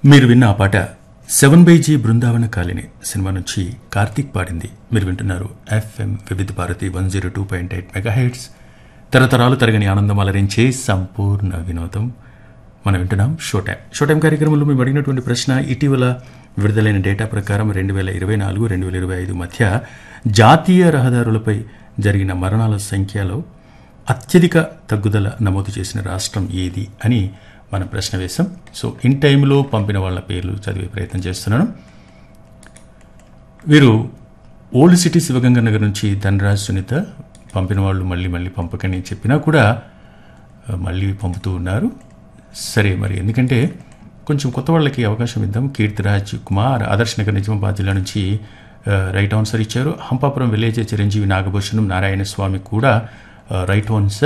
మీరు విన్న ఆ పాట seven by G Brindavana colony cinema నుంచి కార్తీక్ పాడింది మీరు వింటున్నారు FM Vividh Bharati one zero two point eight megahertz తరతరాలు తరగని ఆనందం అలరించే సంపూర్ణ వినోదం మనం వింటున్నాం షో టైం షో టైం కార్యక్రమంలో మేము అడిగినటువంటి ప్రశ్న ఇటీవల విడుదలైన డేటా ప్రకారం రెండు వేల ఇరవై నాలుగు రెండు వేల ఇరవై ఐదు మధ్య జాతీయ రహదారులపై జరిగిన మరణాల సంఖ్యలో అత్యధిక తగ్గుదల నమోదు చేసిన రాష్ట్రం ఏది అని మనం ప్రశ్న వేశాం సో ఇన్ టైంలో పంపిన వాళ్ళ పేర్లు చదివే ప్రయత్నం చేస్తున్నాను వీరు ఓల్డ్ సిటీ శివగంగ నగర్ నుంచి ధనరాజ్ సునీత పంపిన వాళ్ళు మళ్ళీ మళ్ళీ పంపకని చెప్పినా కూడా ఆ, మళ్ళీ పంపుతూ ఉన్నారు సరే మరి ఎందుకంటే కొంచెం కొత్త వాళ్ళకి అవకాశం ఇద్దాం కీర్తిరాజ్ కుమార్ ఆదర్శ్ నగర్ నిజామాబాద్ జిల్లా నుంచి ఆ, రైట్ ఆన్సర్ ఇచ్చారు హంపాపురం విలేజ్ చిరంజీవి నాగభూషణం నారాయణ స్వామి కూడా ఆ, రైట్ ఆన్సర్